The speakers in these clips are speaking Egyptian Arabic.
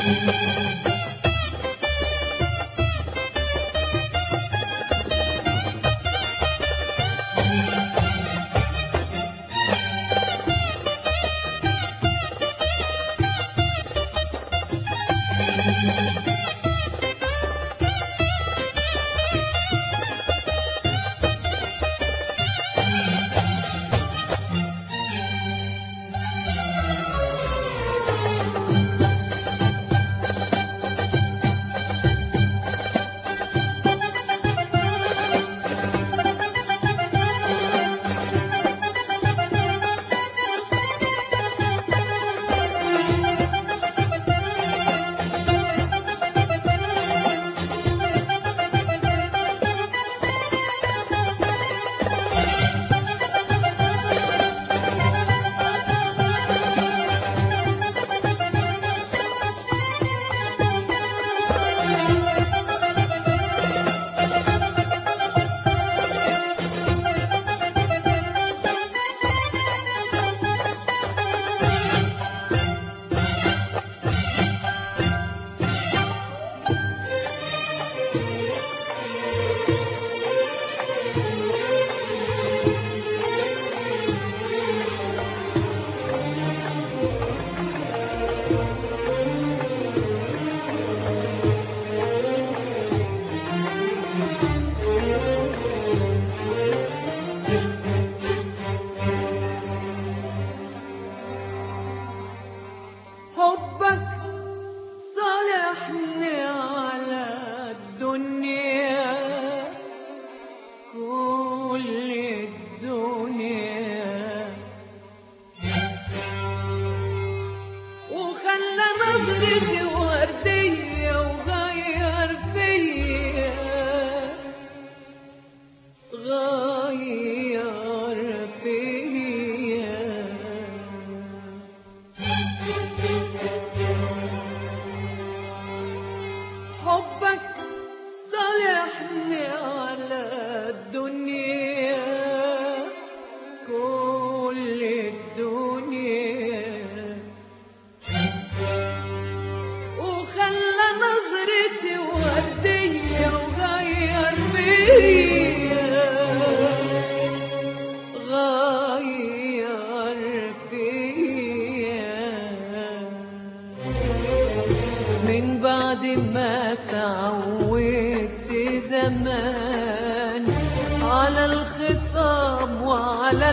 حبك صالحني على الدنيا كل الدنيا وخلى نظرتي وردية وغير فيا غير فيا حبك صالحني على الدنيا كل الدنيا وخلى نظرتي وردية وغير فيا غير فيا من بعد ما تعودت زمان على الخصام وعلى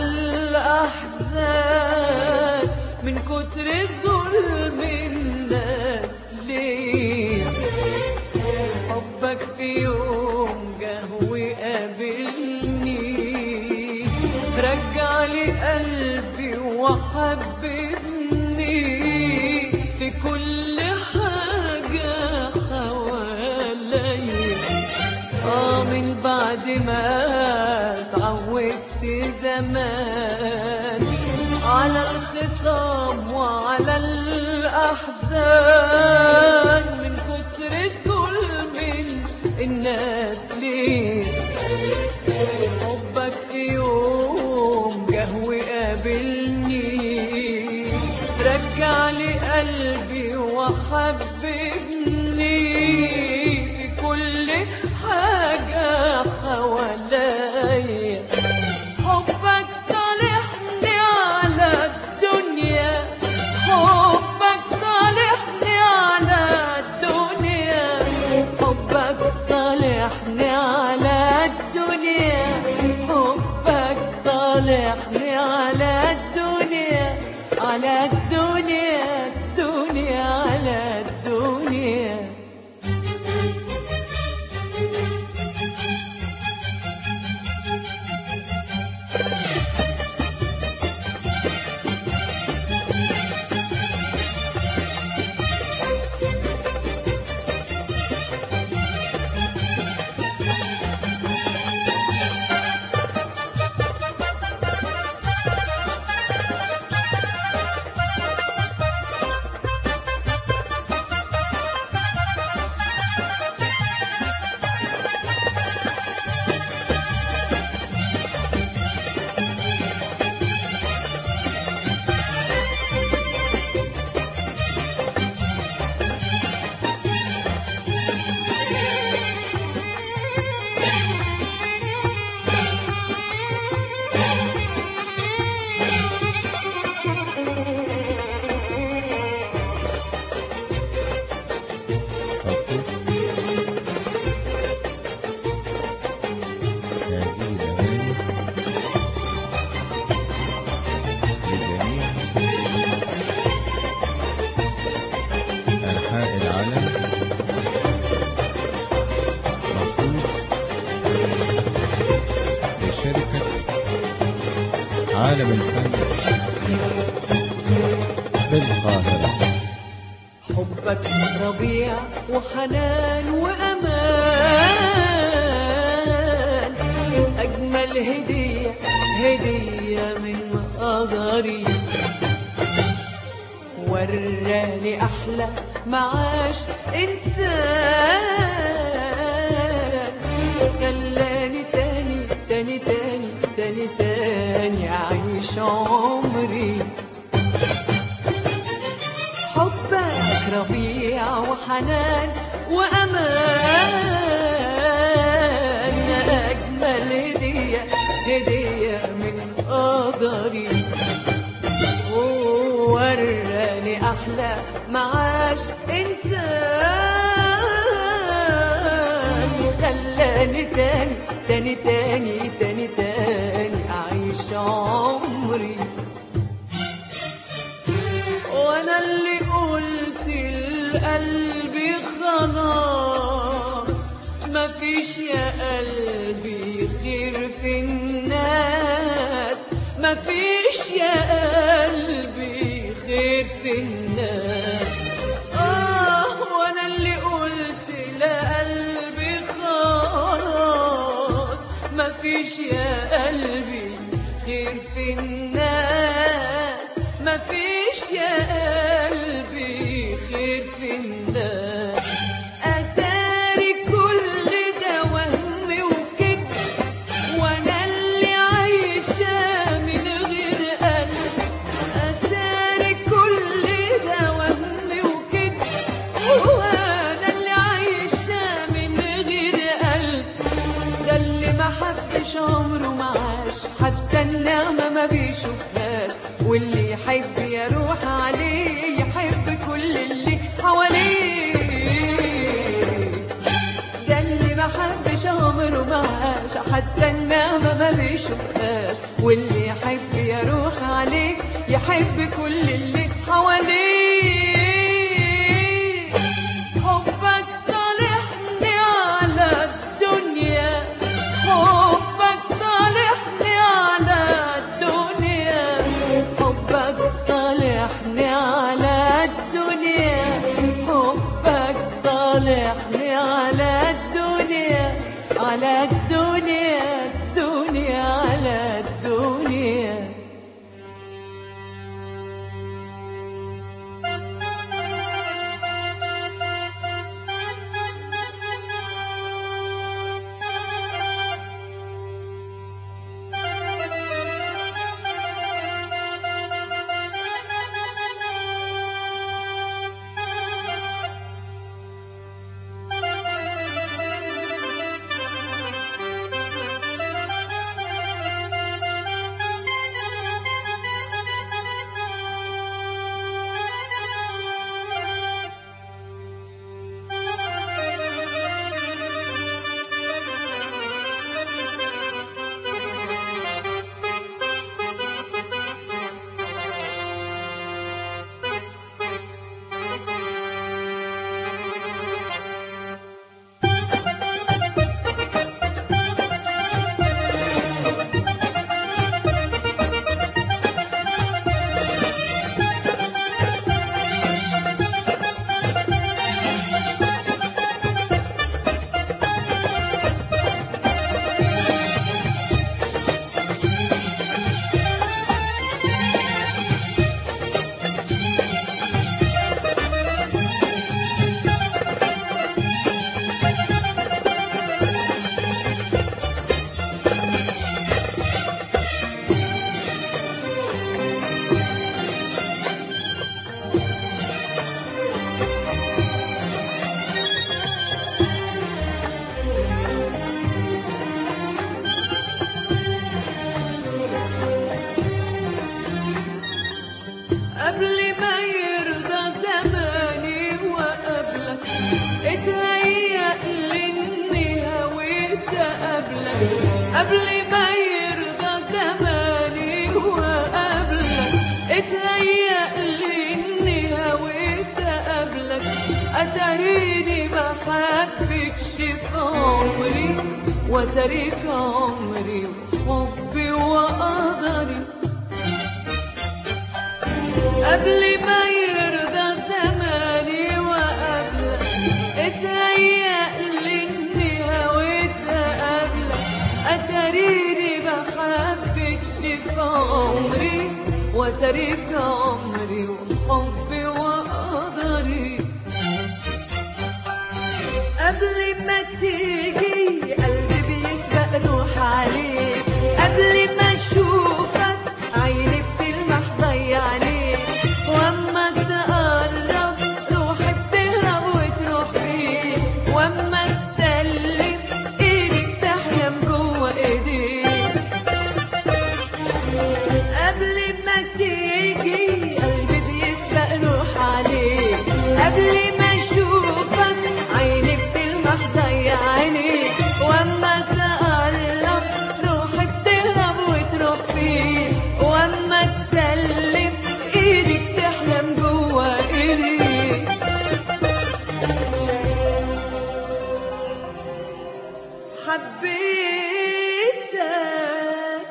الأحزان من كتر ظلم الناس ليه حبك في يوم جه وقابلني رجع لي قلبي وحببني في كل حاجة حواليا اه من بعد ما اتعودت زمان على الخصام وعلى الأحزان من كتر الظلم الناس ليه حبك في يوم جه وقابلني رجع لي قلبي وحببني في كل حاجة حواليا حبك صالحني على الدنيا حبك صالحني على الدنيا حبك صالحني على الدنيا حبك صالحني على الدنيا على الدنيا الدنيا على الدنيا عالم الفن بالقاهرة حبك ربيع وحنان وأمان أجمل هدية هدية من قدري وراني أحلى معاش إنسان خلاني تاني تاني تاني تاني تاني أعيش عمري حبك ربيع وحنان وأمان أجمل هدية هدية من قدري وراني أحلى معاش إنسان خلاني تاني تاني تاني تاني تاني أعيش عمري وانا اللي قلت لقلبي خلاص مفيش يا قلبي خير في الناس مفيش يا قلبي خير في الناس آه وانا اللي قلت لقلبي خلاص مفيش يا قلبي خير في الناس مفيش يا قلبي خير في الناس أتاري كل ده وهم وكده وأنا اللي عايشة من غير قلب أتاري كل ده وهم وكده وأنا اللي عايشة من غير قلب ده اللي ما حبش عمره ما عاش حتى النعمة ما بيشوفهاش واللي يحب يروح عليه يحب كل اللي حواليه ده اللي ما حبش عمره ما عاش حتى النعمة ما بيشوفهاش واللي يحب يروح عليه يحب كل اللي حواليه حبك صالحني على الدنيا حبك صالحني على الدنيا حبك صالحني على الدنيا حبك صالحني على الدنيا على الدنيا الدنيا على الدنيا قبل ما يرضى زماني وقبلك اتهيأ لي اني هويت قبلك قبل ما يرضى زماني وقبلك اتهيأ لي اني هويت قبلك اتريني ما حبكش في عمري وترك عمري وحبي وقدري قبل ما يرضى زماني وقبلك اتهيأ لي اني هويت قبلك اتريني بحبك شف عمري وترك عمري وحبي وقدري قبل ما تيجي قلبي بيسبق روح عليك قبل ما اشوفك عيني بتلمح ضيعني واما تقرب روحي بتهرب وتروح فيك واما تسلم ايدي بتحلم جوه ايديك قبل ما تيجي قلبي بيسبق روح عليك قبل ما اشوفك عيني بتلمح ضيعني واما تقرب روحي بتهرب وتروح فيك واما تسلم ايدي بتحلم جوه ايديك حبيتك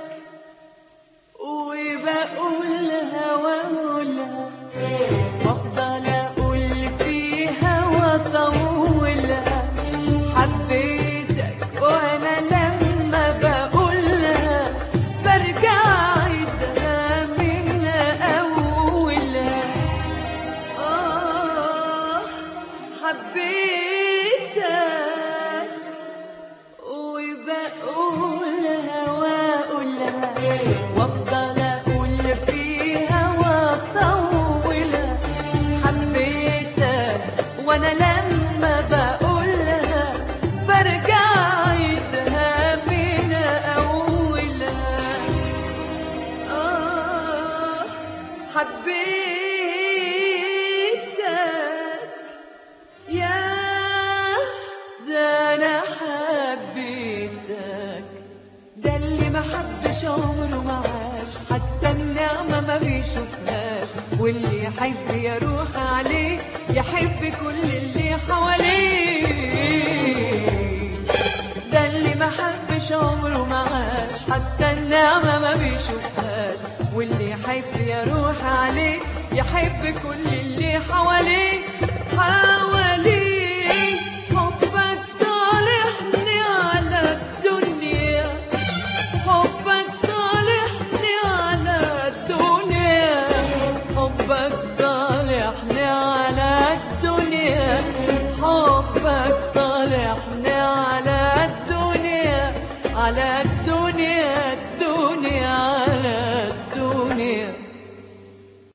وبقولها واقولها بفضل اقول فيها واطولها حبيتك وانا لما بقولها برجع اعيدها من اولها اه حبيتك وبقولها واقولها وافضل اقول فيها واطولها حبيتك وانا لما بقولها برجع اعيدها من اولها آه حبيتك يا ده انا حبيتك ده اللي ما حبش عمره ما عاش حتى النعمة ما بيشوفهاش واللي يحب يروح عليه يحب كل اللي حواليه ده اللي ما حبش عمره ما عاش حتى النعمة ما بيشوفهاش واللي يحب يروح عليه يحب كل اللي حواليه حواليه حبك صالحني على الدنيا حبك صالحني على الدنيا حبك صالحني على الدنيا حبك صالحني على الدنيا على